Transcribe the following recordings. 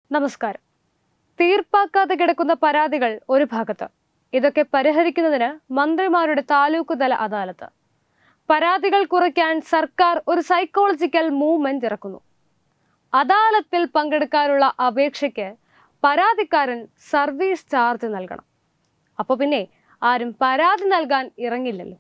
നമസ്കാരം തീർപ്പാക്കാതെ കിടക്കുന്ന പരാതികൾ ഒരു ഭാഗത്ത് ഇതൊക്കെ പരിഹരിക്കുന്നതിന് മന്ത്രിമാരുടെ താലൂക്ക് തല അദാലത്ത് പരാതികൾ കുറയ്ക്കാൻ സർക്കാർ ഒരു സൈക്കോളജിക്കൽ മൂവ്മെന്റ് ഇറക്കുന്നു അദാലത്തിൽ പങ്കെടുക്കാനുള്ള അപേക്ഷയ്ക്ക് പരാതിക്കാരൻ സർവീസ് ചാർജ് നൽകണം അപ്പോൾ പിന്നെ ആരും പരാതി നൽകാൻ ഇറങ്ങില്ലല്ലോ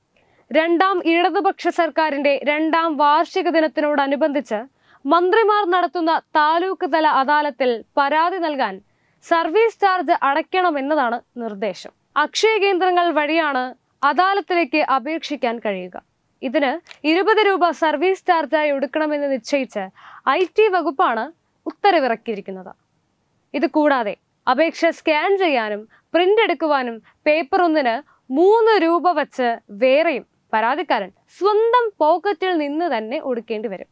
രണ്ടാം ഇടതുപക്ഷ സർക്കാരിന്റെ രണ്ടാം വാർഷിക ദിനത്തിനോടനുബന്ധിച്ച് മന്ത്രിമാർ നടത്തുന്ന താലൂക്ക് തല അദാലത്തിൽ പരാതി നൽകാൻ സർവീസ് ചാർജ് അടയ്ക്കണമെന്നതാണ് നിർദ്ദേശം അക്ഷയ കേന്ദ്രങ്ങൾ വഴിയാണ് അദാലത്തിലേക്ക് അപേക്ഷിക്കാൻ കഴിയുക ഇതിന് ഇരുപത് രൂപ സർവീസ് ചാർജായി എടുക്കണമെന്ന് നിശ്ചയിച്ച് ഐ ടി വകുപ്പാണ് ഉത്തരവിറക്കിയിരിക്കുന്നത് ഇത് കൂടാതെ അപേക്ഷ സ്കാൻ ചെയ്യാനും പ്രിന്റ് എടുക്കുവാനും പേപ്പർ ഒന്നിന് മൂന്ന് രൂപ വച്ച് വേറെയും പരാതിക്കാരൻ സ്വന്തം പോക്കറ്റിൽ നിന്ന് തന്നെ ഒടുക്കേണ്ടി വരും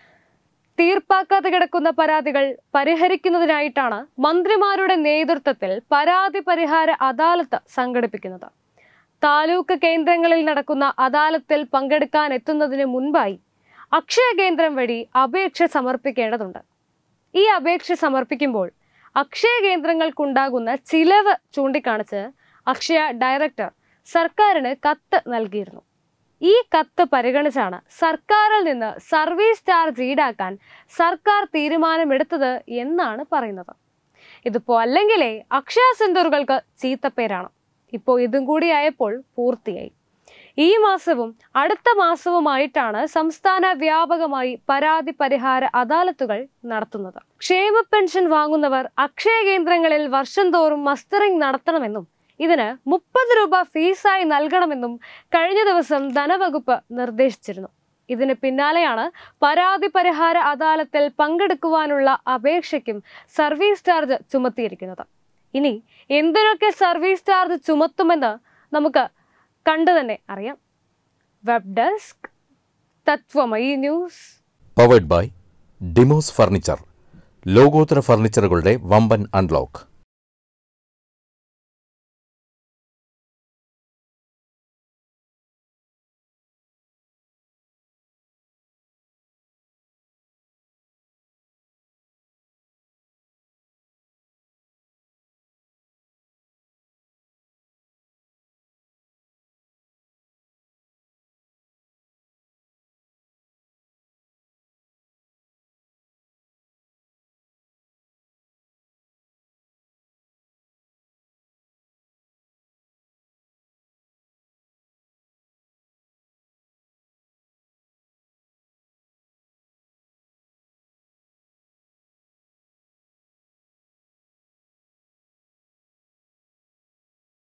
തീർപ്പാക്കാതെ കിടക്കുന്ന പരാതികൾ പരിഹരിക്കുന്നതിനായിട്ടാണ് മന്ത്രിമാരുടെ നേതൃത്വത്തിൽ പരാതി പരിഹാര അദാലത്ത് സംഘടിപ്പിക്കുന്നത് താലൂക്ക് കേന്ദ്രങ്ങളിൽ നടക്കുന്ന അദാലത്തിൽ പങ്കെടുക്കാൻ എത്തുന്നതിന് മുൻപായി അക്ഷയ കേന്ദ്രം വഴി അപേക്ഷ സമർപ്പിക്കേണ്ടതുണ്ട് ഈ അപേക്ഷ സമർപ്പിക്കുമ്പോൾ അക്ഷയ കേന്ദ്രങ്ങൾക്കുണ്ടാകുന്ന ചിലവ് ചൂണ്ടിക്കാണിച്ച് അക്ഷയ ഡയറക്ടർ സർക്കാരിന് കത്ത് നൽകിയിരുന്നു ഈ കത്ത് പരിഗണിച്ചാണ് സർക്കാരിൽ നിന്ന് സർവീസ് ചാർജ് ഈടാക്കാൻ സർക്കാർ തീരുമാനമെടുത്തത് എന്നാണ് പറയുന്നത് ഇതിപ്പോ അല്ലെങ്കിലേ അക്ഷയ സെന്ററുകൾക്ക് ചീത്തപ്പേരാണ് ഇപ്പോൾ ഇതും കൂടി ആയപ്പോൾ പൂർത്തിയായി ഈ മാസവും അടുത്ത മാസവുമായിട്ടാണ് സംസ്ഥാന വ്യാപകമായി പരാതി പരിഹാര അദാലത്തുകൾ നടത്തുന്നത് ക്ഷേമ പെൻഷൻ വാങ്ങുന്നവർ അക്ഷയ കേന്ദ്രങ്ങളിൽ വർഷം തോറും മസ്റ്ററിംഗ് നടത്തണമെന്നും ഇതിന് മുപ്പത് രൂപ ഫീസായി നൽകണമെന്നും കഴിഞ്ഞ ദിവസം ധനവകുപ്പ് നിർദ്ദേശിച്ചിരുന്നു ഇതിന് പിന്നാലെയാണ് പരാതി പരിഹാര അദാലത്തിൽ പങ്കെടുക്കുവാനുള്ള അപേക്ഷയ്ക്കും സർവീസ് ചാർജ് ചുമത്തിയിരിക്കുന്നത് ഇനി എന്തിനൊക്കെ സർവീസ് ചാർജ് ചുമത്തുമെന്ന് നമുക്ക് കണ്ടു തന്നെ അറിയാം web desk Tatwamayi news powered by Demos furniture ലോകോത്തര ഫർണിച്ചറുകളുടെ വമ്പൻ അൺലോക്ക്